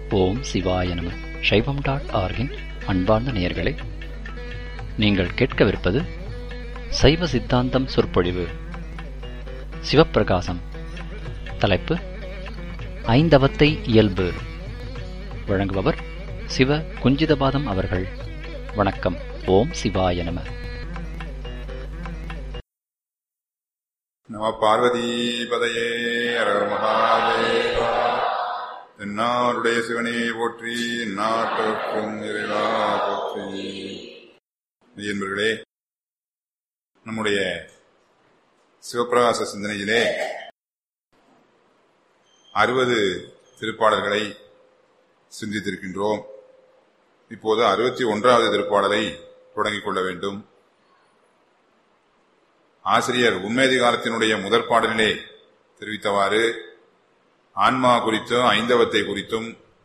ஓம் சிவாய நம சைவம் டாட் ஆர்கின் அன்பார்ந்த நேயர்களே நீங்கள் கேட்கவிருப்பது சைவ சித்தாந்தம் சொற்பொழிவு சிவப்பிரகாசம் தலைப்பு ஐந்தவத்தை இயல்பு வழங்குபவர் சிவ குஞ்சிதபாதம் அவர்கள் வணக்கம் ஓம் சிவாய நம நம பார்வதிபதையே அரகர மகாதேவா தென்னாருடைய சிவனே போற்றி நாட்டவர்க்கும் இறைவா போற்றி என்பர்களே நம்முடைய சிவப்பிரகாச சிந்தனையிலே அறுபது திருப்பாடல்களை சிந்தித்திருக்கின்றோம் இப்போது அறுபத்தி ஒன்றாவது திருப்பாடலை தொடங்கிக் கொள்ள வேண்டும் ஆசிரியர் உண்மைதிகாரத்தினுடைய முதற் பாடலிலே தெரிவித்தவாறு ஆன்மா குறித்தும் ஐந்தவத்தை குறித்தும்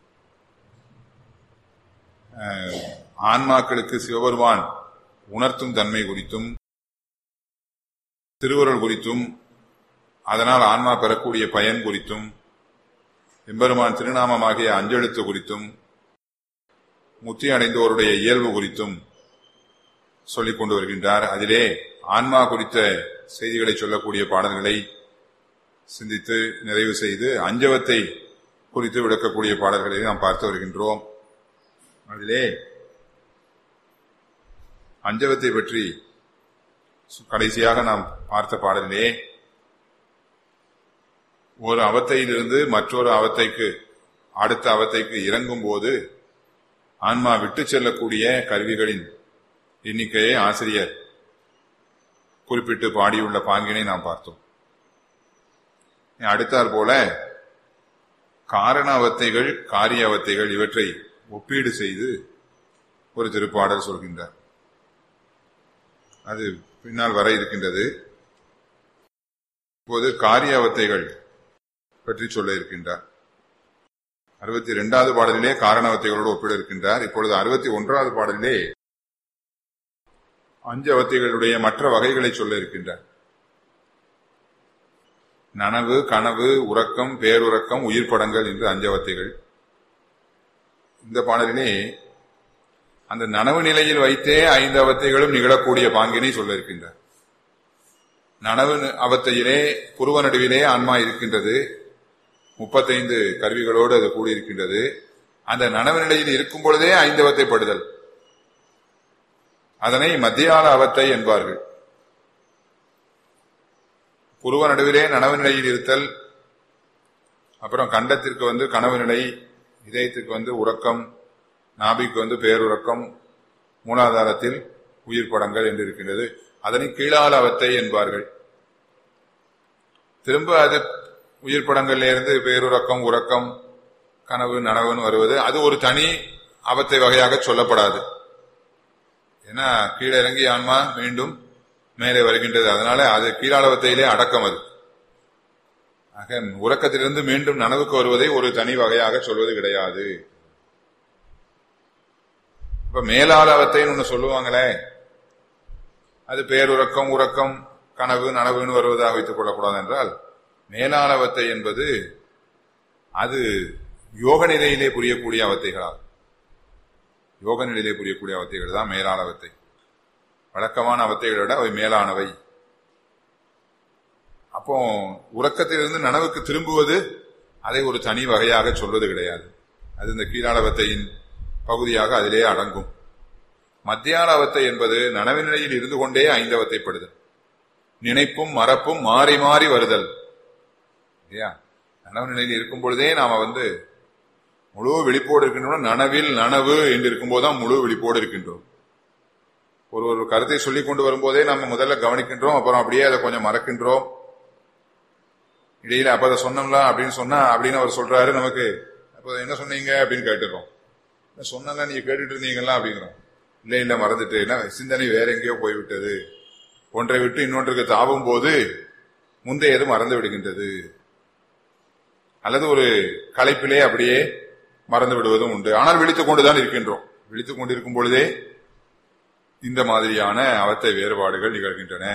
அஹ், ஆன்மாக்களுக்கு சிவபெருமான் உணர்த்தும் தன்மை குறித்தும் திருவுருள் குறித்தும் அதனால் ஆன்மா பெறக்கூடிய பயன் குறித்தும் எம்பெருமான் திருநாமமாகிய அஞ்செழுத்து குறித்தும் முத்தி அடைந்தோருடைய இயல்பு குறித்தும் சொல்லிக் கொண்டு வருகின்றார் அதிலே ஆன்மா குறித்த செய்திகளை சொல்லக்கூடிய பாடல்களை சிந்தித்து நிறைவு செய்து அஞ்சவத்தை குறித்து விளக்கக்கூடிய பாடல்களை நாம் பார்த்து வருகின்றோம் அதிலே அஞ்சவத்தை பற்றி கடைசியாக நாம் பார்த்த பாடலிலே ஒரு அவத்தையிலிருந்து மற்றொரு அவத்தைக்கு அடுத்த அவத்தைக்கு இறங்கும் போது ஆன்மா விட்டு செல்லக்கூடிய கருவிகளின் எண்ணிக்கையை ஆசிரியர் குறிப்பிட்டு பாடியுள்ள பாங்கினை நாம் பார்த்தோம் அடுத்தாற் போல காரண அவத்தைகள் காரிய அவத்தைகள் இவற்றை ஒப்பீடு செய்து ஒரு திருப்பாடல் சொல்கின்றார் அது பின்னால் வர இருக்கின்றது இப்போது காரிய அவத்தைகள் பற்றி சொல்ல இருக்கின்றார் அறுபத்தி இரண்டாவது பாடலிலே காரணவத்தைகளோடு ஒப்பிட இருக்கின்றார் இப்பொழுது அறுபத்தி ஒன்றாவது பாடலிலே அஞ்சு அவத்தைகளுடைய மற்ற வகைகளை சொல்ல இருக்கின்றார் நனவு கனவு உறக்கம் பேருறக்கம் உயிர் படங்கள் என்று அஞ்சவத்தைகள் இந்த பாடலிலே அந்த நனவு நிலையில் வைத்தே ஐந்து அவத்தைகளும் நிகழக்கூடிய பாங்கினை சொல்ல இருக்கின்றார் நனவு அவத்தையிலே புருவ நடுவிலே ஆன்மா இருக்கின்றது முப்பத்தைந்து கருவிகளோடு அது கூடியிருக்கின்றது அந்த நனவு நிலையில் இருக்கும் பொழுதே ஐந்தவத்தை படுதல் அதனை மத்தியால அவத்தை என்பார்கள் புருவ நடுவிலே நனவு நிலையில் இருத்தல் அப்புறம் கண்டத்திற்கு வந்து கனவு நிலை இதயத்திற்கு வந்து உறக்கம் நாபிக்கு வந்து பேருறக்கம் மூலாதாரத்தில் உயிர் படங்கள் என்று இருக்கின்றது அதனை கீழால அவத்தை என்பார்கள் திரும்ப அது உயிர் படங்கள்ல இருந்து பேருறக்கம் உறக்கம் கனவு நனவுன்னு வருவது அது ஒரு தனி அவத்தை வகையாக சொல்லப்படாது ஏன்னா கீழே இறங்கி ஆன்மா மீண்டும் மேலே வருகின்றது அதனால அது கீழாளவத்தையிலே அடக்கம் அது ஆக உறக்கத்திலிருந்து மீண்டும் நனவுக்கு வருவதை ஒரு தனி வகையாக சொல்வது கிடையாது இப்ப மேலாளவத்தைன்னு ஒண்ணு சொல்லுவாங்களே அது பேருறக்கம் உறக்கம் கனவு நனவுன்னு வருவதாக வைத்துக் கொள்ளக்கூடாது என்றால் மேலாளவத்தை என்பது அது யோக நிலையிலே புரியக்கூடிய அவத்தைகளாகும் யோக நிலையிலே புரியக்கூடிய அவத்தைகள் தான் மேலானவத்தை வழக்கமான அவத்தைகளை விட அவை மேலானவை அப்போ உறக்கத்திலிருந்து நனவுக்கு திரும்புவது அதை ஒரு தனி வகையாக சொல்வது கிடையாது அது இந்த கீழாளவத்தையின் பகுதியாக அதிலே அடங்கும் மத்தியானவத்தை என்பது நனவு நிலையில் இருந்து கொண்டே ஐந்தவத்தைப்படுதல் நினைப்பும் மறப்பும் மாறி மாறி வருதல் இல்லையா நனவு நிலையில் இருக்கும் பொழுதே நாம வந்து முழு விழிப்போடு இருக்கின்றோம் நனவில் நனவு என்று இருக்கும்போதுதான் முழு விழிப்போடு இருக்கின்றோம் ஒரு ஒரு கருத்தை சொல்லிக் கொண்டு வரும்போதே நம்ம முதல்ல கவனிக்கின்றோம் அப்புறம் அப்படியே அதை கொஞ்சம் மறக்கின்றோம் இடையில அப்ப அதை சொன்னோம்ல அப்படின்னு சொன்னா அப்படின்னு அவர் சொல்றாரு நமக்கு அப்ப என்ன சொன்னீங்க அப்படின்னு கேட்டுறோம் சொன்னா நீங்க கேட்டுட்டு இருந்தீங்களா அப்படிங்கிறோம் இல்ல இல்ல மறந்துட்டு என்ன சிந்தனை வேற எங்கேயோ போய்விட்டது ஒன்றை விட்டு இன்னொன்றுக்கு தாவும் போது முந்தையது மறந்து விடுகின்றது அல்லது ஒரு களைப்பிலே அப்படியே மறந்து விடுவதும் உண்டு ஆனால் விழித்துக் கொண்டுதான் இருக்கின்றோம் விழித்துக் கொண்டிருக்கும் பொழுதே இந்த மாதிரியான அவத்தை வேறுபாடுகள் நிகழ்கின்றன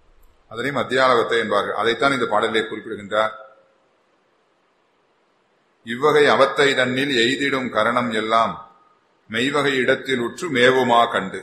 அதனை மத்தியானவத்தை என்பார்கள் அதைத்தான் இந்த பாடலிலே குறிப்பிடுகின்றார் இவ்வகை அவத்தை தன்னில் எய்திடும் கரணம் எல்லாம் மெய்வகை இடத்தில் உற்று மேவுமா கண்டு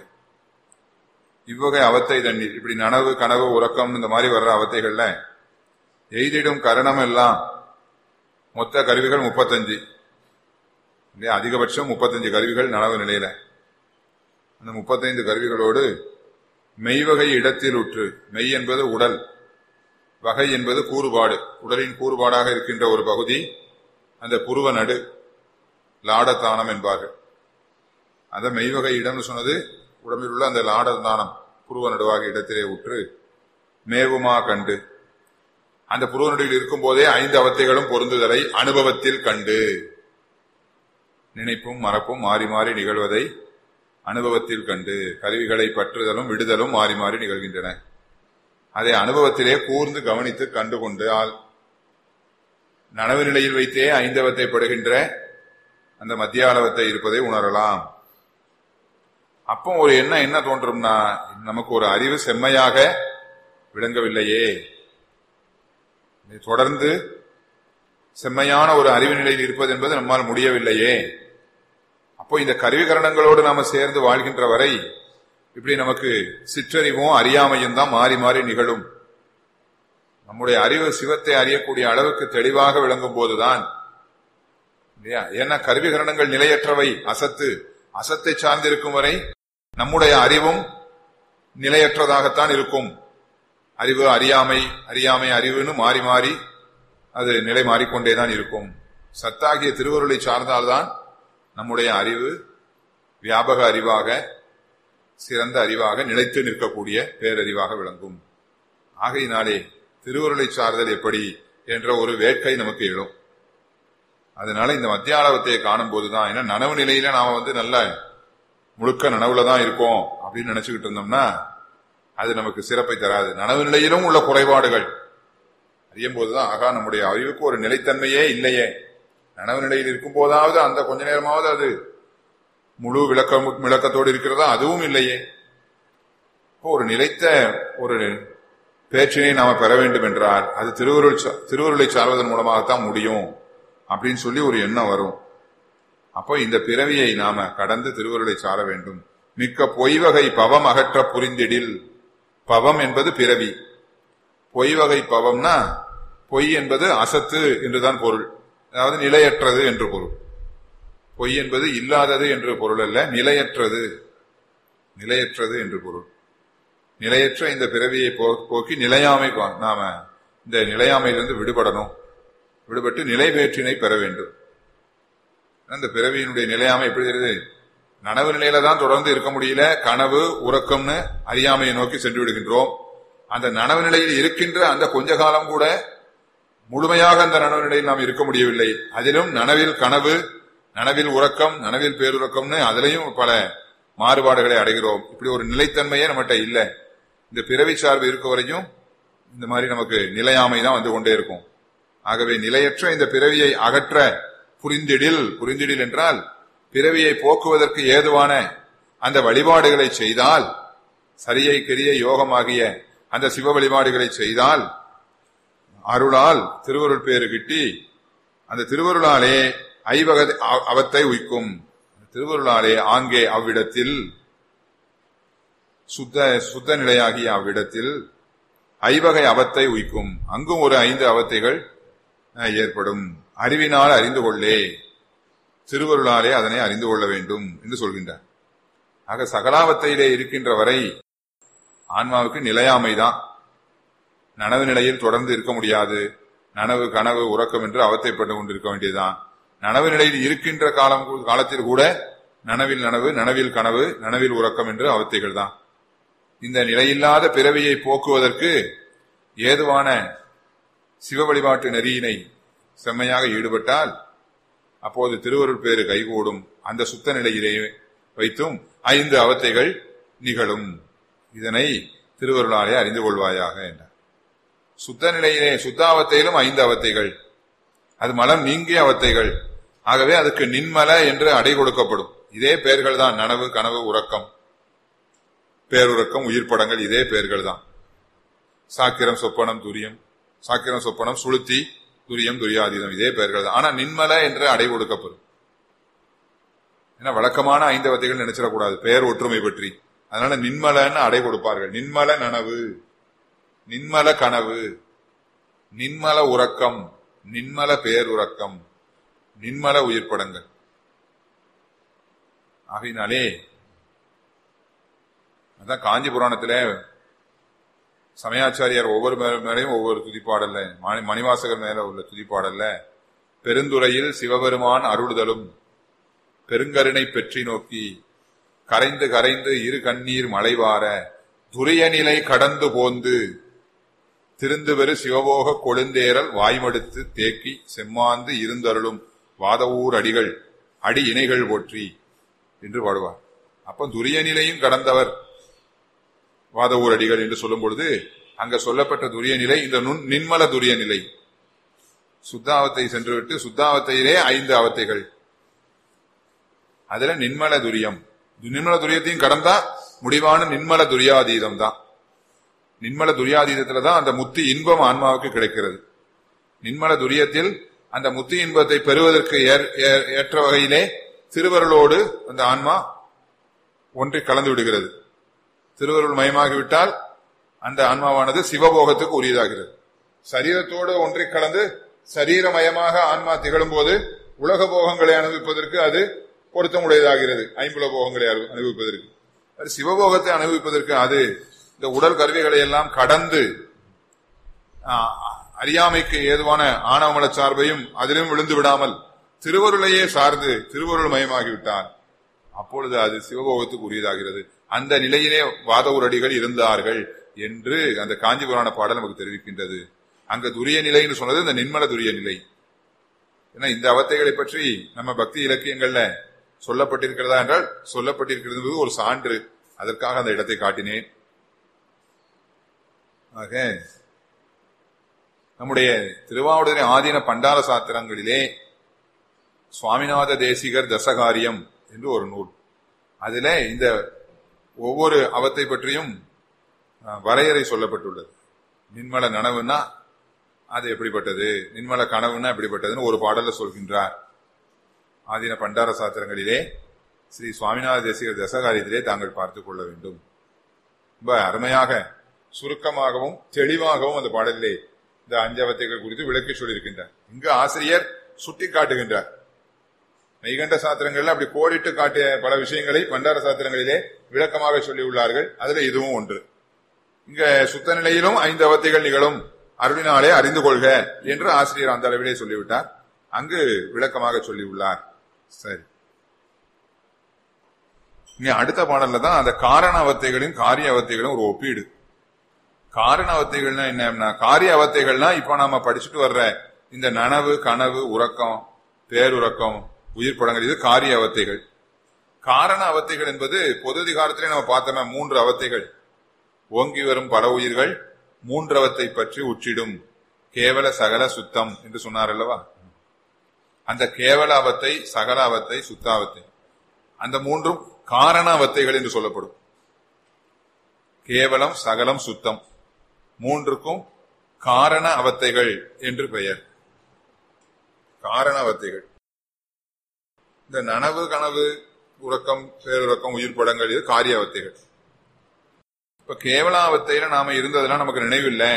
இவ்வகை அவத்தை தண்ணீர் இப்படி நனவு கனவு உறக்கம் இந்த மாதிரி வர்ற அவத்தைகள்ல எய்திடும் கரணம் எல்லாம் மொத்த கருவிகள் முப்பத்தஞ்சு இல்லையா அதிகபட்சம் முப்பத்தஞ்சு கருவிகள் நனவு நிலையில அந்த முப்பத்தைந்து கருவிகளோடு மெய்வகை இடத்தில் உற்று மெய் என்பது உடல் வகை என்பது கூறுபாடு உடலின் கூறுபாடாக இருக்கின்ற ஒரு பகுதி அந்த புருவ நடு லாடத்தானம் என்பார்கள் அந்த மெய்வகை இடம்னு சொன்னது உடம்பில் உள்ள அந்த லாடத்தானம் புருவ நடுவாக இடத்திலே உற்று மேவுமா கண்டு அந்த புருவ நடுவில் இருக்கும் போதே ஐந்து அவத்தைகளும் பொருந்துதலை அனுபவத்தில் கண்டு நினைப்பும் மறப்பும் மாறி மாறி நிகழ்வதை அனுபவத்தில் கண்டு கருவிகளை பற்றுதலும் விடுதலும் மாறி மாறி நிகழ்கின்றன அதை அனுபவத்திலே கூர்ந்து கவனித்து கண்டு கொண்டு ஆள் நனவு நிலையில் வைத்தே ஐந்தவத்தை படுகின்ற அந்த மத்தியாலவத்தை இருப்பதை உணரலாம் அப்போ ஒரு எண்ணம் என்ன தோன்றும்னா நமக்கு ஒரு அறிவு செம்மையாக விளங்கவில்லையே தொடர்ந்து செம்மையான ஒரு அறிவு நிலையில் இருப்பது என்பது நம்மால் முடியவில்லையே அப்போ இந்த கருவிகரணங்களோடு நாம சேர்ந்து வாழ்கின்ற வரை இப்படி நமக்கு சிற்றறிவும் அறியாமையும் தான் மாறி மாறி நிகழும் நம்முடைய அறிவு சிவத்தை அறியக்கூடிய அளவுக்கு தெளிவாக விளங்கும் போதுதான் இல்லையா ஏன்னா கருவிகரணங்கள் நிலையற்றவை அசத்து அசத்தை சார்ந்திருக்கும் வரை நம்முடைய அறிவும் நிலையற்றதாகத்தான் இருக்கும் அறிவு அறியாமை அறியாமை அறிவுன்னு மாறி மாறி அது நிலை மாறிக்கொண்டேதான் இருக்கும் சத்தாகிய திருவருளை சார்ந்தால்தான் நம்முடைய அறிவு வியாபக அறிவாக சிறந்த அறிவாக நிலைத்து நிற்கக்கூடிய பேரறிவாக விளங்கும் ஆகையினாலே திருவருளை சார்தல் எப்படி என்ற ஒரு வேட்கை நமக்கு எழும் அதனால இந்த மத்தியாலவத்தையை காணும் போதுதான் ஏன்னா நனவு நிலையில நாம வந்து நல்ல முழுக்க நனவுல தான் இருக்கோம் அப்படின்னு நினைச்சுக்கிட்டு இருந்தோம்னா அது நமக்கு சிறப்பை தராது நனவு நிலையிலும் உள்ள குறைபாடுகள் அறியும் போதுதான் ஆகா நம்முடைய அறிவுக்கு ஒரு நிலைத்தன்மையே இல்லையே நனவு நிலையில் இருக்கும் போதாவது அந்த கொஞ்ச நேரமாவது அது முழு விளக்கம் விளக்கத்தோடு இருக்கிறதா அதுவும் இல்லையே இப்போ ஒரு நிலைத்த ஒரு பேச்சினை நாம பெற வேண்டும் என்றால் அது திருவருள் திருவருளை சார்வதன் மூலமாகத்தான் முடியும் அப்படின்னு சொல்லி ஒரு எண்ணம் வரும் அப்போ இந்த பிறவியை நாம கடந்து திருவருளை சார வேண்டும் மிக்க பொய்வகை பவம் அகற்ற புரிந்திடில் பவம் என்பது பிறவி பொய்வகை பவம்னா பொய் என்பது அசத்து என்றுதான் பொருள் அதாவது நிலையற்றது என்று பொருள் பொய் என்பது இல்லாதது என்று பொருள் அல்ல நிலையற்றது நிலையற்றது என்று பொருள் நிலையற்ற இந்த பிறவியை போக்கி நிலையாமை நாம இந்த நிலையாமையிலிருந்து விடுபடணும் விடுபட்டு நிலை வேற்றினை பெற வேண்டும் அந்த பிறவியினுடைய நிலையாமை எப்படி தெரியுது நனவு நிலையில தான் தொடர்ந்து இருக்க முடியல கனவு உறக்கம்னு அறியாமையை நோக்கி சென்று விடுகின்றோம் அந்த நனவு நிலையில் இருக்கின்ற அந்த கொஞ்ச காலம் கூட முழுமையாக அந்த நனவு நிலையில் நாம் இருக்க முடியவில்லை அதிலும் நனவில் கனவு நனவில் உறக்கம் நனவில் பேருறக்கம்னு அதிலையும் பல மாறுபாடுகளை அடைகிறோம் இப்படி ஒரு நிலைத்தன்மையே நம்மகிட்ட இல்லை இந்த பிறவி சார்பு இருக்க வரையும் இந்த மாதிரி நமக்கு நிலையாமை தான் வந்து கொண்டே இருக்கும் ஆகவே நிலையற்ற இந்த பிறவியை அகற்ற புரிந்திடில் புரிந்திடில் என்றால் பிறவியை போக்குவதற்கு ஏதுவான அந்த வழிபாடுகளை செய்தால் சரியை கெரிய யோகமாகிய அந்த சிவ வழிபாடுகளை செய்தால் அருளால் திருவருள் பேரு கிட்டி அந்த திருவருளாலே ஐவக அவத்தை உய்க்கும் திருவருளாலே ஆங்கே அவ்விடத்தில் சுத்த சுத்த நிலையாகிய அவ்விடத்தில் ஐவகை அவத்தை உய்க்கும் அங்கும் ஒரு ஐந்து அவத்தைகள் ஏற்படும் அறிவினால் அறிந்து கொள்ளே திருவருளாலே அதனை அறிந்து கொள்ள வேண்டும் என்று சொல்கின்றார் ஆக சகலாவத்தையிலே இருக்கின்ற வரை ஆன்மாவுக்கு நிலையாமைதான் நனவு நிலையில் தொடர்ந்து இருக்க முடியாது நனவு கனவு உறக்கம் என்று அவத்தைப்பட்டு கொண்டிருக்க வேண்டியதுதான் நனவு நிலையில் இருக்கின்ற காலம் காலத்தில் கூட நனவில் நனவு நனவில் கனவு நனவில் உறக்கம் என்று அவத்தைகள் தான் இந்த நிலையில்லாத பிறவியை போக்குவதற்கு ஏதுவான சிவ வழிபாட்டு நெறியினை செம்மையாக ஈடுபட்டால் அப்போது திருவருள் பேரு கைகூடும் அந்த சுத்த நிலையிலே வைத்தும் ஐந்து அவத்தைகள் நிகழும் இதனை திருவருளாலே அறிந்து கொள்வாயாக என்றார் சுத்த நிலையிலே சுத்தாவத்தையிலும் ஐந்து அவத்தைகள் அது மலம் நீங்கிய அவத்தைகள் ஆகவே அதுக்கு நின்மல என்று அடை கொடுக்கப்படும் இதே பெயர்கள் தான் நனவு கனவு உறக்கம் பேருறக்கம் உயிர் படங்கள் இதே பெயர்கள் தான் சாக்கிரம் சொப்பனம் துரியம் சாக்கிரம் சொப்பனம் சுளுத்தி துரியம் துரியாதீதம் இதே பெயர்கள் தான் ஆனா நின்மல என்று அடை கொடுக்கப்படும் ஏன்னா வழக்கமான ஐந்தவத்தைகள் நினைச்சிடக்கூடாது பெயர் ஒற்றுமை பற்றி அதனால நின்மலன்னு அடை கொடுப்பார்கள் நின்மல நனவு நின்மல கனவு நின்மல உறக்கம் நின்மல பேருறக்கம் நின்மல உயிர்ப்படங்கள் ஆகையினாலே அதான் காஞ்சி புராணத்துல சமயாச்சாரியார் ஒவ்வொரு மே- மேலையும் ஒவ்வொரு துதிப்பாடல்ல மணி மணிவாசகர் மேல உள்ள துதிப்பாடல்ல பெருந்துறையில் சிவபெருமான் அருளுதலும் பெருங்கருணை பெற்றி நோக்கி கரைந்து கரைந்து இரு கண்ணீர் மலைவார துரிய நிலை கடந்து போந்து திருந்துவெறு சிவபோக கொழுந்தேரல் வாய்மடுத்து தேக்கி செம்மாந்து இருந்தருளும் வாதவூர் அடிகள் அடி இணைகள் போற்றி என்று பாடுவார் அப்ப துரிய நிலையும் கடந்தவர் வாதவூர் அடிகள் என்று சொல்லும் பொழுது அங்க சொல்லப்பட்ட துரிய நிலை இந்த நுண் நின்மல துரிய நிலை சுத்தாவத்தை சென்றுவிட்டு சுத்தாவத்தையிலே ஐந்து அவத்தைகள் அதுல நின்மல துரியம் நின்மல துரியத்தையும் கடந்தா முடிவான நின்மல துரியாதீதம் தான் நின்மல துரியாதீதத்துல தான் அந்த முத்தி இன்பம் ஆன்மாவுக்கு கிடைக்கிறது நின்மல துரியத்தில் அந்த முத்தி இன்பத்தை பெறுவதற்கு ஏற்- ஏ- ஏற்ற வகையிலே திருவருளோடு அந்த ஆன்மா ஒன்றி கலந்து விடுகிறது திருவருள் மயமாகிவிட்டால் அந்த ஆன்மாவானது சிவபோகத்துக்கு உரியதாகிறது சரீரத்தோடு ஒன்றி கலந்து சரீரமயமாக ஆன்மா திகழும் போது உலக போகங்களை அனுபவிப்பதற்கு அது பொருத்தமுடையதாகிறது ஐம்புல போகங்களை அனு- அனுபவிப்பதற்கு அது சிவபோகத்தை அனுபவிப்பதற்கு அது இந்த உடல் கருவிகளை எல்லாம் கடந்து ஆ, அறியாமைக்கு ஏதுவான ஆணவமல சார்பையும் அதிலும் விழுந்து விடாமல் திருவருளையே சார்ந்து திருவருள் மயமாகிவிட்டால் அப்பொழுது அது சிவபோகத்துக்கு உரியதாகிறது அந்த நிலையிலே வாதவுரடிகள் இருந்தார்கள் என்று அந்த காஞ்சி புராண பாடல் நமக்கு தெரிவிக்கின்றது அங்க துரிய நிலைன்னு சொன்னது இந்த நின்மல துரிய நிலை ஏன்னா இந்த அவத்தைகளை பற்றி நம்ம பக்தி இலக்கியங்கள்ல சொல்லப்பட்டிருக்கிறதா என்றால் சொல்லப்பட்டிருக்கிறது என்பது ஒரு சான்று அதற்காக அந்த இடத்தை காட்டினேன் ஆக நம்முடைய திருவாவூரை ஆதீன பண்டார சாத்திரங்களிலே சுவாமிநாத தேசிகர் தசகாரியம் என்று ஒரு நூல் அதிலே இந்த ஒவ்வொரு அவத்தை பற்றியும் அஹ், வரையறை சொல்லப்பட்டுள்ளது நின்மல நனவுன்னா அது எப்படிப்பட்டது நின்மல கனவுன்னா எப்படிப்பட்டதுன்னு ஒரு பாடல்ல சொல்கின்றார் ஆதீன பண்டார சாத்திரங்களிலே ஸ்ரீ சுவாமிநாத தேசிகர் தசகாரியத்திலே தாங்கள் பார்த்துக் கொள்ள வேண்டும் ரொம்ப அருமையாக சுருக்கமாகவும் தெளிவாகவும் அந்த பாடலிலே இந்த அஞ்சவத்தைகள் குறித்து விளக்கி சொல்லியிருக்கின்றார் இங்கு ஆசிரியர் சுட்டி காட்டுகின்றார் மெய்கண்ட சாத்திரங்கள்ல அப்படி கோடிட்டு காட்டிய பல விஷயங்களை பண்டார சாத்திரங்களிலே விளக்கமாக சொல்லியுள்ளார்கள் அதுல இதுவும் ஒன்று இங்க சுத்த நிலையிலும் ஐந்து அவத்தைகள் நிகழும் அருளினாலே அறிந்து கொள்க என்று ஆசிரியர் அந்த அளவிலே சொல்லிவிட்டார் அங்கு விளக்கமாக சொல்லியுள்ளார் சரி இங்க அடுத்த பாடல்ல தான் அந்த காரண அவத்தைகளின் காரிய அவத்தைகளும் ஒரு ஒப்பீடு காரண அவத்தைகள்னா என்ன காரிய அவத்தைகள்னா இப்ப நாம படிச்சுட்டு வர்ற இந்த நனவு கனவு உறக்கம் பேருறக்கம் உயிர் படங்கள் இது காரிய அவத்தைகள் காரண அவத்தைகள் என்பது பொது அதிகாரத்திலே நம்ம பார்த்தோமே மூன்று அவத்தைகள் ஓங்கி வரும் பல உயிர்கள் மூன்றவத்தை பற்றி உற்றிடும் கேவல சகல சுத்தம் என்று சொன்னார் அல்லவா அந்த கேவல அவத்தை சகல அவத்தை சுத்தாவத்தை அந்த மூன்றும் காரண அவத்தைகள் என்று சொல்லப்படும் கேவலம் சகலம் சுத்தம் மூன்றுக்கும் காரண அவத்தைகள் என்று பெயர் காரண அவத்தைகள் இந்த நனவு கனவு உறக்கம் பேருறக்கம் உயிர் படங்கள் இது காரிய அவத்தைகள் இப்ப கேவலாவத்தையில நாம இருந்ததெல்லாம் நமக்கு நினைவில்லை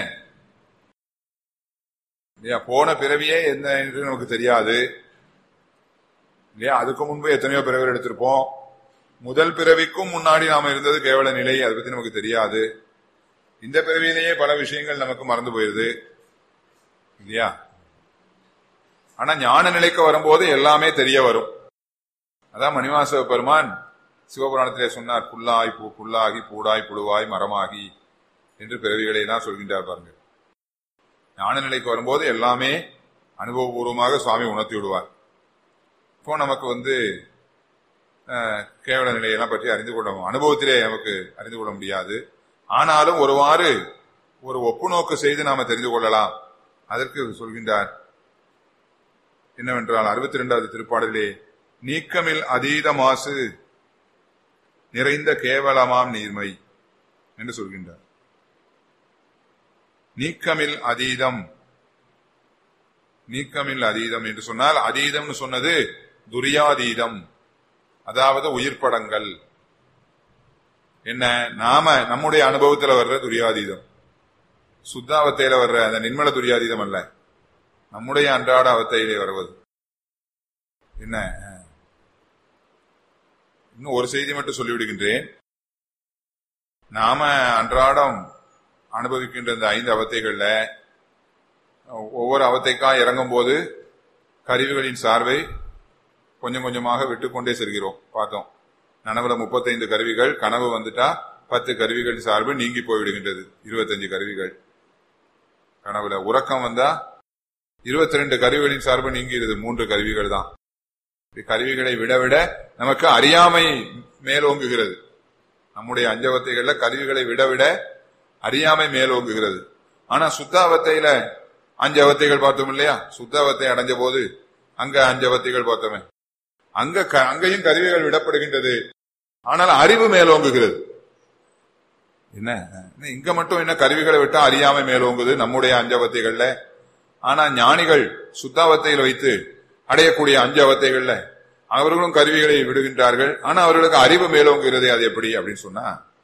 இல்லையா போன பிறவியே என்ன என்று நமக்கு தெரியாது இல்லையா அதுக்கு முன்பு எத்தனையோ பிறவிகள் எடுத்திருப்போம் முதல் பிறவிக்கும் முன்னாடி நாம இருந்தது கேவல நிலை அதை பத்தி நமக்கு தெரியாது இந்த பிறவியிலேயே பல விஷயங்கள் நமக்கு மறந்து போயிருது இல்லையா ஆனா ஞான நிலைக்கு வரும்போது எல்லாமே தெரிய வரும் அதான் மணிவாச பெருமான் சிவபுராணத்திலே சொன்னார் புல்லாய் பூ புல்லாகி பூடாய் புழுவாய் மரமாகி என்று பிறவிகளை எல்லாம் சொல்கின்றார் பாருங்க ஞான நிலைக்கு வரும்போது எல்லாமே அனுபவபூர்வமாக சுவாமி உணர்த்தி விடுவார் இப்போ நமக்கு வந்து அஹ், கேவல நிலையெல்லாம் பற்றி அறிந்து கொள்ள அனுபவத்திலே நமக்கு அறிந்து கொள்ள முடியாது ஆனாலும் ஒருவாறு ஒரு ஒப்புநோக்கு செய்து நாம தெரிந்து கொள்ளலாம் அதற்கு சொல்கின்றார் என்னவென்றால் அறுபத்தி இரண்டாவது திருப்பாடலிலே நீக்கமில் அதீத மாசு நிறைந்த கேவலமாம் நீர்மை என்று சொல்கின்றார் நீக்கமில் அதீதம் நீக்கமில் அதீதம் என்று சொன்னால் அதீதம்னு சொன்னது துரியாதீதம் அதாவது உயிர்ப்படங்கள் என்ன நாம நம்முடைய அனுபவத்துல வர்ற துரியாதீதம் சுத்தாவத்தையில வர்ற அந்த நிர்மல துரியாதீதம் அல்ல நம்முடைய அன்றாட அவத்தையிலே வருவது என்ன இன்னும் ஒரு செய்தி மட்டும் சொல்லிவிடுகின்றேன் நாம அன்றாடம் அனுபவிக்கின்ற இந்த ஐந்து அவத்தைகள்ல ஒவ்வொரு அவத்தைக்கா இறங்கும் போது கருவிகளின் சார்பை கொஞ்சம் கொஞ்சமாக விட்டுக்கொண்டே செல்கிறோம் பார்த்தோம் நனவுல முப்பத்தைந்து கருவிகள் கனவு வந்துட்டா பத்து கருவிகளின் சார்பு நீங்கி போய்விடுகின்றது இருபத்தஞ்சு கருவிகள் கனவுல உறக்கம் வந்தா இருபத்தி ரெண்டு கருவிகளின் சார்பு நீங்கிறது மூன்று கருவிகள் தான் கருவிகளை விட விட நமக்கு அறியாமை மேலோங்குகிறது நம்முடைய அஞ்சவத்தைகள்ல கருவிகளை விட விட அறியாமை மேலோங்குகிறது ஆனா சுத்தாவத்தையில அஞ்சவத்தைகள் பார்த்தோம் இல்லையா சுத்தாவத்தை அடைஞ்ச போது அங்க அஞ்சவத்தைகள் பார்த்தோமே அங்க அங்கேயும் கருவிகள் விடப்படுகின்றது ஆனால் அறிவு மேலோங்குகிறது என்ன இங்க மட்டும் என்ன கருவிகளை விட்டா அறியாமை மேலோங்குது நம்முடைய அஞ்சவத்தைகள்ல ஆனா ஞானிகள் சுத்தாவத்தையில் வைத்து அடையக்கூடிய அஞ்சு அவத்தைகள்ல அவர்களும் கருவிகளை விடுகின்றார்கள் ஆனா அவர்களுக்கு அறிவு மேலோங்குகிறது அது எப்படி அப்படின்னு சொன்னா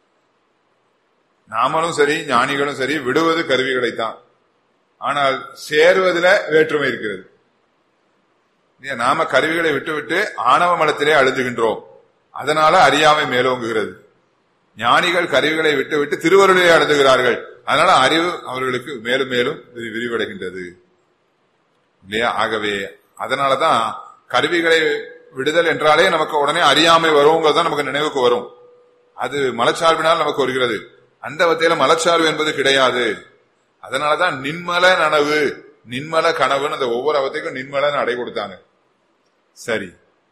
நாமளும் சரி ஞானிகளும் சரி விடுவது கருவிகளைத்தான் ஆனால் சேருவதில் வேற்றுமை இருக்கிறது நாம கருவிகளை விட்டுவிட்டு ஆணவ மலத்திலே அழுதுகின்றோம் அதனால அறியாமை மேலோங்குகிறது ஞானிகள் கருவிகளை விட்டுவிட்டு திருவருளிலே அழுதுகிறார்கள் அதனால அறிவு அவர்களுக்கு மேலும் மேலும் விரிவடைகின்றது இல்லையா ஆகவே அதனாலதான் கருவிகளை விடுதல் என்றாலே நமக்கு உடனே அறியாமை வருங்கிறது நமக்கு நினைவுக்கு வரும் அது மலச்சார்பினால் நமக்கு வருகிறது அந்த வத்தையில மலச்சார்பு என்பது கிடையாது அதனாலதான் நின்மல நனவு நின்மல கனவுன்னு அந்த ஒவ்வொரு அவத்தைக்கும் நின்மலன்னு அடை கொடுத்தாங்க சரி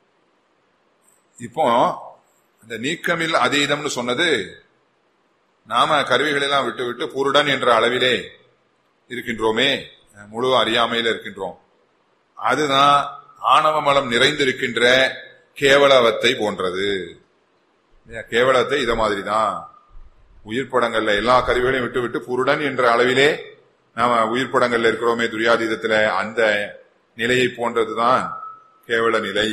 இப்போ இந்த நீக்கமில் அதீதம்னு சொன்னது நாம கருவிகளெல்லாம் விட்டு விட்டு புருடன் என்ற அளவிலே இருக்கின்றோமே முழு அறியாமையில இருக்கின்றோம் அதுதான் ஆணவ மலம் நிறைந்திருக்கின்ற கேவலவத்தை போன்றது கேவலத்தை இத மாதிரிதான் உயிர் படங்கள்ல எல்லா கருவிகளையும் விட்டு விட்டு புருடன் என்ற அளவிலே நாம உயிர் படங்கள்ல இருக்கிறோமே துரியாதீதத்துல அந்த நிலையை போன்றதுதான் கேவல நிலை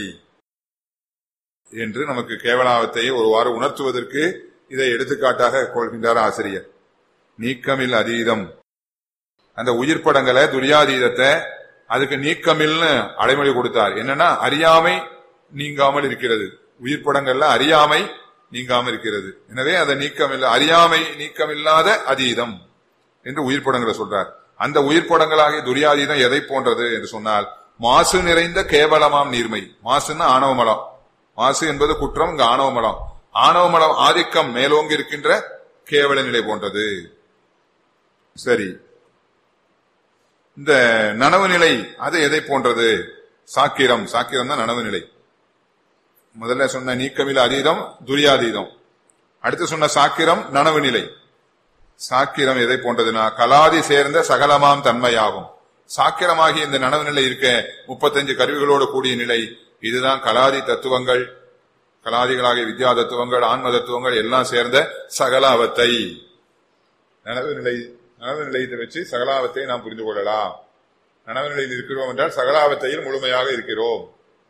என்று நமக்கு கேவலாவத்தை ஒருவாறு உணர்த்துவதற்கு இதை எடுத்துக்காட்டாக கொள்கின்றார் ஆசிரியர் நீக்கமில் அதீதம் அந்த உயிர் படங்களை துரியாதீதத்தை அதுக்கு நீக்கமில்னு அடைமொழி கொடுத்தார் என்னன்னா அறியாமை நீங்காமல் இருக்கிறது உயிர் படங்கள்ல அறியாமை நீங்காமல் இருக்கிறது எனவே அதை நீக்கமில்ல அறியாமை நீக்கமில்லாத அதீதம் என்று உயிர் படங்களை சொல்றார் அந்த உயிர் படங்களாகிய துரியாதீதம் எதை போன்றது என்று சொன்னால் மாசு நிறைந்த கேவலமாம் நீர்மை மாசுன்னா ஆணவமலம் மாசு என்பது குற்றம் இங்க ஆணவமலம் ஆணவமலம் ஆதிக்கம் மேலோங்கி இருக்கின்ற கேவல நிலை போன்றது சரி இந்த நனவு நிலை அது எதை போன்றது சாக்கிரம் சாக்கிரம் தான் நனவு நிலை முதல்ல சொன்ன நீக்கமில் அதீதம் துரியாதீதம் அடுத்து சொன்ன சாக்கிரம் நனவு நிலை சாக்கிரம் எதை போன்றதுன்னா கலாதி சேர்ந்த சகலமாம் தன்மையாகும் சாக்கிரமாகிய இந்த நனவு நிலை இருக்க முப்பத்தஞ்சு கருவிகளோடு கூடிய நிலை இதுதான் கலாதி தத்துவங்கள் கலாதிகளாகிய வித்யா தத்துவங்கள் ஆன்ம தத்துவங்கள் எல்லாம் சேர்ந்த சகலாவத்தை நனவு நிலை நனவு நிலையத்தை வச்சு சகலாவத்தை நாம் புரிந்து கொள்ளலாம் நனவு நிலையில் இருக்கிறோம் என்றால் சகலாவத்தையில் முழுமையாக இருக்கிறோம்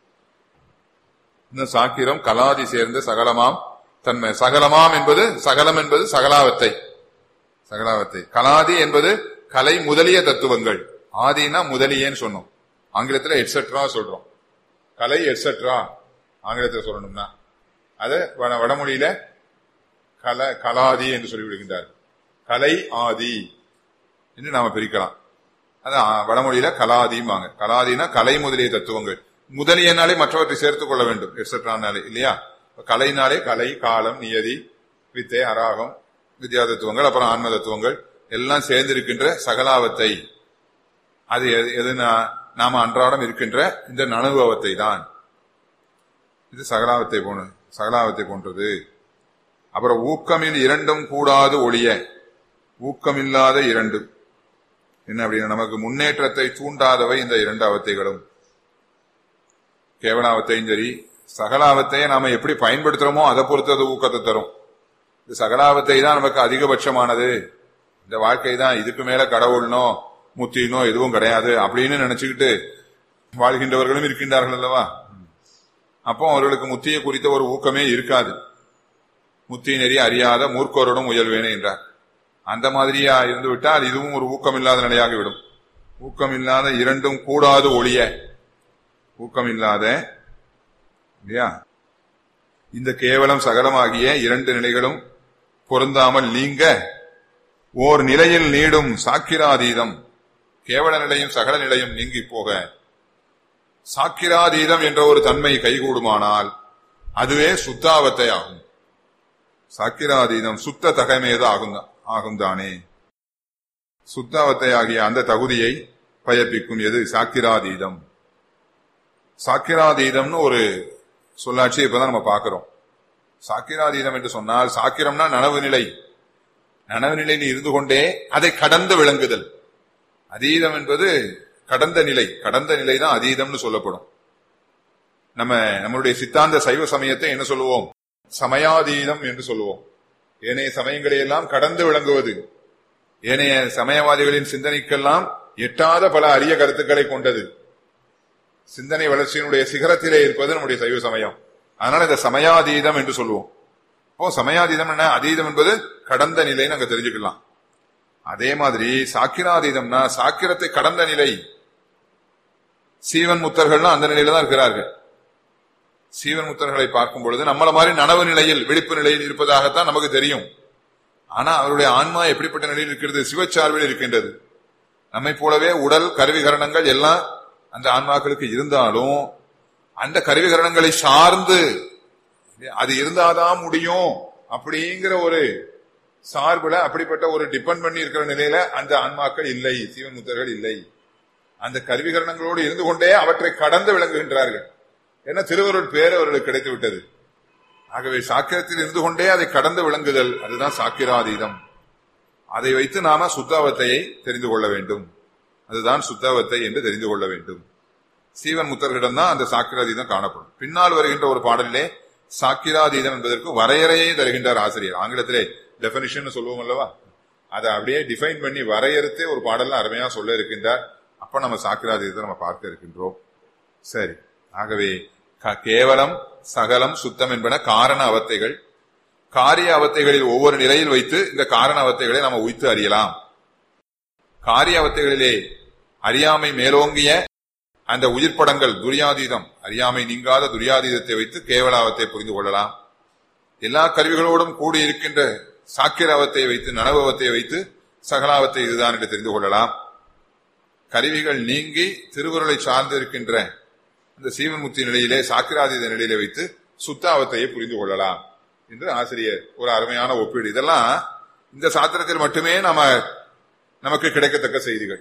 இந்த சாக்கிரம் கலாதி சேர்ந்த சகலமாம் தன்மை சகலமாம் என்பது சகலம் என்பது சகலாவத்தை சகலாவத்தை கலாதி என்பது கலை முதலிய தத்துவங்கள் ஆதினா முதலியேன்னு சொன்னோம் ஆங்கிலத்தில் எட்ஸெட்ரா சொல்றோம் கலை எட்ஸெட்ரா ஆங்கிலத்தில் சொல்லணும்னா அது வட- வடமொழியில கல கலாதி என்று சொல்லிவிடுகின்றார் கலை ஆதி என்று நாம பிரிக்கலாம் அதான் வடமொழியில கலாதிம்பாங்க கலாதினா கலை முதலிய தத்துவங்கள் முதலியனாலே மற்றவற்றை சேர்த்துக் கொள்ள வேண்டும் எட்ஸெட்ரானாலே இல்லையா இப்ப கலைனாலே கலை காலம் நியதி வித்தை அராகம் வித்யா தத்துவங்கள் அப்புறம் ஆன்ம தத்துவங்கள் எல்லாம் சேர்ந்திருக்கின்ற சகலாவத்தை அது எது- எதுனா நாம அன்றாடம் இருக்கின்ற இந்த அனுபவத்தை தான் இது சகலாவத்தை போன சகலாவத்தை போன்றது அப்புறம் ஊக்கமில் இரண்டும் கூடாது ஒழிய ஊக்கமில்லாத இரண்டு என்ன அப்படின்னா நமக்கு முன்னேற்றத்தை தூண்டாதவை இந்த இரண்டு அவத்தைகளும் கேவலாவத்தையும் சரி சகலாவத்தையை நாம எப்படி பயன்படுத்துறோமோ அதை பொறுத்து அது ஊக்கத்தை தரும் இந்த சகலாவத்தை தான் நமக்கு அதிகபட்சமானது இந்த வாழ்க்கை தான் இதுக்கு மேல கடவுள்னோ முத்தினோ எதுவும் கிடையாது அப்படின்னு நினைச்சுக்கிட்டு வாழ்கின்றவர்களும் இருக்கின்றார்கள் அல்லவா அப்போ அவர்களுக்கு முத்தியை குறித்த ஒரு ஊக்கமே இருக்காது முத்தி நெறி அறியாத மூர்க்கோருடன் முயல்வேனே என்றார் அந்த மாதிரியா இருந்து விட்டால் இதுவும் ஒரு ஊக்கம் இல்லாத நிலையாகிவிடும் ஊக்கம் இல்லாத இரண்டும் கூடாது ஒளிய ஊக்கம் இல்லாத இல்லையா இந்த கேவலம் சகலமாகிய இரண்டு நிலைகளும் பொருந்தாமல் நீங்க ஓர் நிலையில் நீடும் சாக்கிராதீதம் கேவல நிலையும் சகல நிலையும் நீங்கி போக சாக்கிராதீதம் என்ற ஒரு தன்மை கைகூடுமானால் அதுவே சுத்தாவத்தை ஆகும் சாக்கிராதீதம் சுத்த தகைமையது ஆகும் ஆகும் தானே சுத்தாவத்தை ஆகிய அந்த தகுதியை பயப்பிக்கும் எது சாக்கிராதீதம் சாக்கிராதீதம்னு ஒரு சொல்லாட்சி இப்பதான் நம்ம பார்க்கிறோம் சாக்கிராதீதம் என்று சொன்னால் சாக்கிரம்னா நனவு நிலை நனவு நிலையில் இருந்து கொண்டே அதை கடந்து விளங்குதல் அதீதம் என்பது கடந்த நிலை கடந்த நிலை தான் அதீதம்னு சொல்லப்படும் நம்ம நம்மளுடைய சித்தாந்த சைவ சமயத்தை என்ன சொல்லுவோம் சமயாதீதம் என்று சொல்லுவோம் ஏனைய சமயங்களை எல்லாம் கடந்து விளங்குவது ஏனைய சமயவாதிகளின் சிந்தனைக்கெல்லாம் எட்டாத பல அரிய கருத்துக்களை கொண்டது சிந்தனை வளர்ச்சியினுடைய சிகரத்திலே இருப்பது நம்முடைய சைவ சமயம் அதனால இந்த சமயாதீதம் என்று சொல்லுவோம் இப்போ சமயாதீதம் என்ன அதீதம் என்பது கடந்த நிலைன்னு அங்க தெரிஞ்சுக்கலாம் அதே மாதிரி சாக்கிராதீதம்னா சாக்கிரத்தை கடந்த நிலை சீவன் முத்தர்கள்லாம் அந்த நிலையில தான் இருக்கிறார்கள் சீவன் முத்தர்களை பார்க்கும் பொழுது நம்மள மாதிரி நனவு நிலையில் விழிப்பு நிலையில் இருப்பதாகத்தான் நமக்கு தெரியும் ஆனா அவருடைய ஆன்மா எப்படிப்பட்ட நிலையில் இருக்கிறது சிவச்சார்பில் இருக்கின்றது நம்மை போலவே உடல் கருவிகரணங்கள் எல்லாம் அந்த ஆன்மாக்களுக்கு இருந்தாலும் அந்த கருவிகரணங்களை சார்ந்து அது இருந்தாதான் முடியும் அப்படிங்கிற ஒரு சார்புல அப்படிப்பட்ட ஒரு டிபெண்ட் பண்ணி இருக்கிற நிலையில அந்த ஆன்மாக்கள் இல்லை சீவன் முத்தர்கள் இல்லை அந்த கருவிகரணங்களோடு இருந்து கொண்டே அவற்றை கடந்து விளங்குகின்றார்கள் ஏன்னா திருவருள் பேர் அவர்களுக்கு கிடைத்து விட்டது ஆகவே சாக்கிரத்தில் இருந்து கொண்டே அதை கடந்து விளங்குதல் அதுதான் சாக்கிராதீதம் அதை வைத்து நாம சுத்தாவத்தையை தெரிந்து கொள்ள வேண்டும் அதுதான் சுத்தாவத்தை என்று தெரிந்து கொள்ள வேண்டும் சீவன் முத்தர்களிடம் தான் அந்த சாக்கிராதீதம் காணப்படும் பின்னால் வருகின்ற ஒரு பாடலிலே சாக்கிராதீதம் என்பதற்கு வரையறையை தருகின்றார் ஆசிரியர் ஆங்கிலத்திலே டெபனிஷன் சொல்லுவோம் அல்லவா அதை அப்படியே டிஃபைன் பண்ணி வரையறுத்தே ஒரு பாடலாம் அருமையா சொல்ல இருக்கின்றார் அப்ப நம்ம சாக்கிராதீதத்தை நம்ம பார்க்க இருக்கின்றோம் சரி ஆகவே கேவலம் சகலம் சுத்தம் என்பன காரண அவத்தைகள் காரிய அவத்தைகளில் ஒவ்வொரு நிலையில் வைத்து இந்த காரண அவத்தைகளை நம்ம உய்த்து அறியலாம் காரிய அவத்தைகளிலே அறியாமை மேலோங்கிய அந்த உயிர்ப்படங்கள் துரியாதீதம் அறியாமை நீங்காத துரியாதீதத்தை வைத்து கேவலாவத்தை புரிந்து கொள்ளலாம் எல்லா கருவிகளோடும் கூடி இருக்கின்ற சாக்கிராவத்தை வைத்து நனவத்தை வைத்து சகலாவத்தை இதுதான் என்று தெரிந்து கொள்ளலாம் கருவிகள் நீங்கி திருவுருளை சார்ந்து இருக்கின்ற அந்த சீவன்முக்தி நிலையிலே சாக்கிராதீத நிலையிலே வைத்து சுத்தாவத்தையை புரிந்து கொள்ளலாம் என்று ஆசிரியர் ஒரு அருமையான ஒப்பீடு இதெல்லாம் இந்த சாத்திரத்தில் மட்டுமே நம்ம நமக்கு கிடைக்கத்தக்க செய்திகள்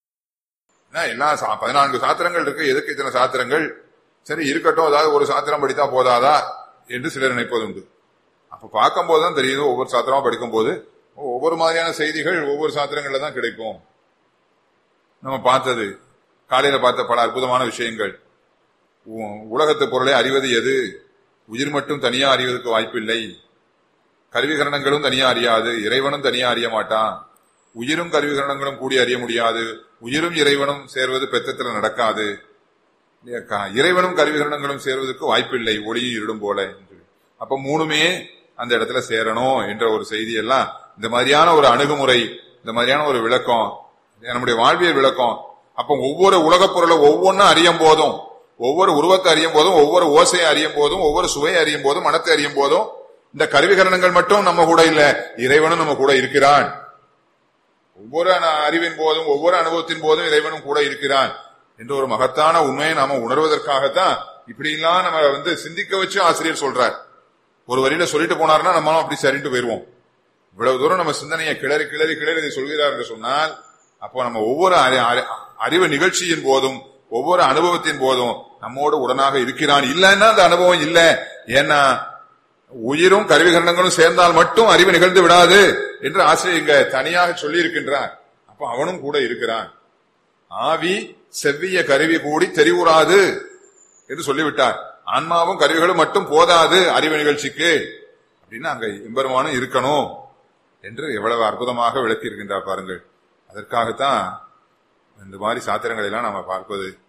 எல்லா பதினான்கு சாத்திரங்கள் இருக்கு எதுக்கு இத்தனை சாத்திரங்கள் சரி இருக்கட்டும் அதாவது ஒரு சாத்திரம் படித்தா போதாதா என்று சிலர் நினைப்பதுண்டு அப்ப பார்க்கும் போதுதான் தெரியுது ஒவ்வொரு சாத்திரமா படிக்கும் போது ஒவ்வொரு மாதிரியான செய்திகள் ஒவ்வொரு சாத்திரங்கள்ல தான் கிடைக்கும் நம்ம பார்த்தது காலையில பார்த்த பல அற்புதமான விஷயங்கள் உலகத்து பொருளை அறிவது எது உயிர் மட்டும் தனியா அறிவதற்கு வாய்ப்பில்லை கருவிகரணங்களும் தனியா அறியாது இறைவனும் தனியா அறிய மாட்டான் உயிரும் கருவிகரணங்களும் கூடி அறிய முடியாது உயிரும் இறைவனும் சேர்வது பெத்தத்துல நடக்காது இறைவனும் கருவிகரணங்களும் சேர்வதற்கு வாய்ப்பில்லை ஒளியும் இருடும் போல அப்ப மூணுமே அந்த இடத்துல சேரணும் என்ற ஒரு செய்தி எல்லாம் இந்த மாதிரியான ஒரு அணுகுமுறை இந்த மாதிரியான ஒரு விளக்கம் நம்முடைய வாழ்வியல் விளக்கம் அப்ப ஒவ்வொரு உலகப் பொருளை ஒவ்வொன்றும் அறியும் போதும் ஒவ்வொரு உருவத்தை அறியும் போதும் ஒவ்வொரு ஓசையை அறியும் போதும் ஒவ்வொரு சுவையை அறியும் போதும் மனத்தை அறியும் போதும் இந்த கருவிகரணங்கள் மட்டும் நம்ம கூட இல்ல இறைவனும் நம்ம கூட இருக்கிறான் ஒவ்வொரு அறிவின் போதும் ஒவ்வொரு அனுபவத்தின் போதும் இறைவனும் கூட இருக்கிறான் என்ற ஒரு மகத்தான உண்மையை நாம உணர்வதற்காகத்தான் இப்படி எல்லாம் நம்ம வந்து சிந்திக்க வச்சு ஆசிரியர் சொல்றார் ஒரு வரியில சொல்லிட்டு போனார்னா நம்மளும் அப்படி சரிட்டு போயிருவோம் இவ்வளவு தூரம் நம்ம சிந்தனையை கிளறி கிளறி கிளறி இதை சொல்கிறார் என்று சொன்னால் அப்போ நம்ம ஒவ்வொரு அறிவு நிகழ்ச்சியின் போதும் ஒவ்வொரு அனுபவத்தின் போதும் நம்மோடு உடனாக இருக்கிறான் இல்லைன்னா அந்த அனுபவம் இல்ல ஏன்னா உயிரும் கருவிகரணங்களும் சேர்ந்தால் மட்டும் அறிவு நிகழ்ந்து விடாது என்று ஆசிரியர் இங்க தனியாக சொல்லி இருக்கின்றார் அப்ப அவனும் கூட இருக்கிறான் ஆவி செவ்விய கருவி கூடி தெரிவுறாது என்று சொல்லிவிட்டார் ஆன்மாவும் கருவிகளும் மட்டும் போதாது அறிவு நிகழ்ச்சிக்கு அப்படின்னு அங்க எம்பெருமானும் இருக்கணும் என்று எவ்வளவு அற்புதமாக விளக்கி இருக்கின்றார் பாருங்கள் அதற்காகத்தான் இந்த மாதிரி சாத்திரங்களை எல்லாம் நம்ம பார்ப்பது